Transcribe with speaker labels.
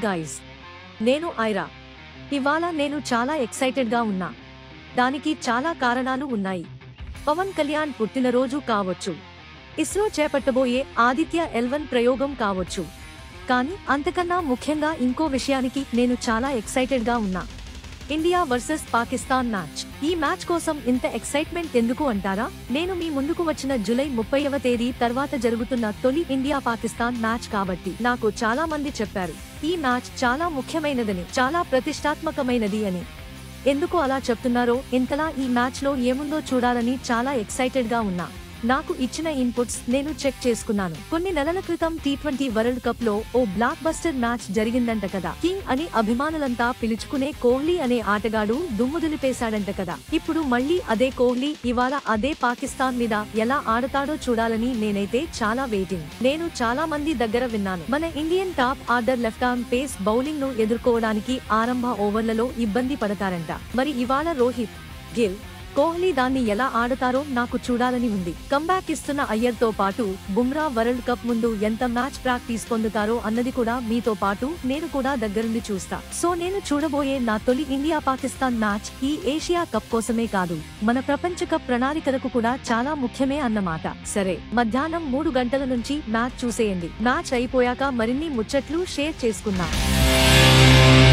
Speaker 1: guys నేను ఐరా ఇవాళ నేను చాలా ఎక్సైటెడ్గా ఉన్నా దానికి చాలా కారణాలు ఉన్నాయి పవన్ కళ్యాణ్ పుట్టినరోజు కావచ్చు ఇస్రో చేపట్టబోయే ఆదిత్య ఎల్వన్ ప్రయోగం కావచ్చు కానీ అంతకన్నా ముఖ్యంగా ఇంకో విషయానికి నేను చాలా ఎక్సైటెడ్గా ఉన్నా ఇండియా వర్సెస్ పాకిస్తాన్ మ్యాచ్ ఈ మ్యాచ్ కోసం ఇంత ఎక్సైట్మెంట్ ఎందుకు అంటారా నేను మీ ముందుకు వచ్చిన జూలై ముప్పైవ తేదీ తర్వాత జరుగుతున్న తొలి ఇండియా పాకిస్తాన్ మ్యాచ్ కాబట్టి నాకు చాలా మంది చెప్పారు ఈ మ్యాచ్ చాలా ముఖ్యమైనదని చాలా ప్రతిష్టాత్మకమైనది అని ఎందుకు అలా చెప్తున్నారో ఇంతలా ఈ మ్యాచ్ లో ఏముందో చూడాలని చాలా ఎక్సైటెడ్ గా ఉన్నా నాకు ఇచ్చిన ఇన్పుట్స్ నేను చెక్ చేసుకున్నాను కొన్ని నెలల క్రితం టీ ట్వంటీ వరల్డ్ కప్ లో ఓ బ్లాక్ బస్టర్ మ్యాచ్ జరిగిందంట కదా కింగ్ అని అభిమానులంతా పిలుచుకునే కోహ్లీ అనే ఆటగాడు దుమ్ము దులిపేశాడంట కదా ఇప్పుడు మళ్ళీ అదే కోహ్లీ ఇవాళ అదే పాకిస్తాన్ మీద ఎలా ఆడతాడో చూడాలని నేనైతే చాలా వెయిటింగ్ నేను చాలా మంది దగ్గర విన్నాను మన Indian top order left arm pace bowling ను ఎదుర్కోవడానికి ఆరంభ ఓవర్లలో ఇబ్బంది పడతారంట మరి ఇవాళ రోహిత్ గిల్ కోహ్లీ దాన్ని ఎలా ఆడతారో నాకు చూడాలని ఉంది కంబ్యాక్ ఇస్తున్న అయ్యర్తో పాటు బుమ్రా వరల్డ్ కప్ ముందు ఎంత మ్యాచ్ ప్రాక్టీస్ పొందుతారో అన్నది కూడా మీతో పాటు నేను కూడా దగ్గరుండి చూస్తా సో నేను చూడబోయే నా తొలి ఇండియా పాకిస్తాన్ మ్యాచ్ ఈ ఏషియా కప్ కోసమే కాదు మన ప్రపంచ కప్ ప్రణాళికలకు కూడా చాలా ముఖ్యమే అన్నమాట సరే మధ్యాహ్నం మూడు గంటల నుంచి మ్యాచ్ చూసేయండి మ్యాచ్ అయిపోయాక మరిన్ని ముచ్చట్లు షేర్ చేసుకుందాం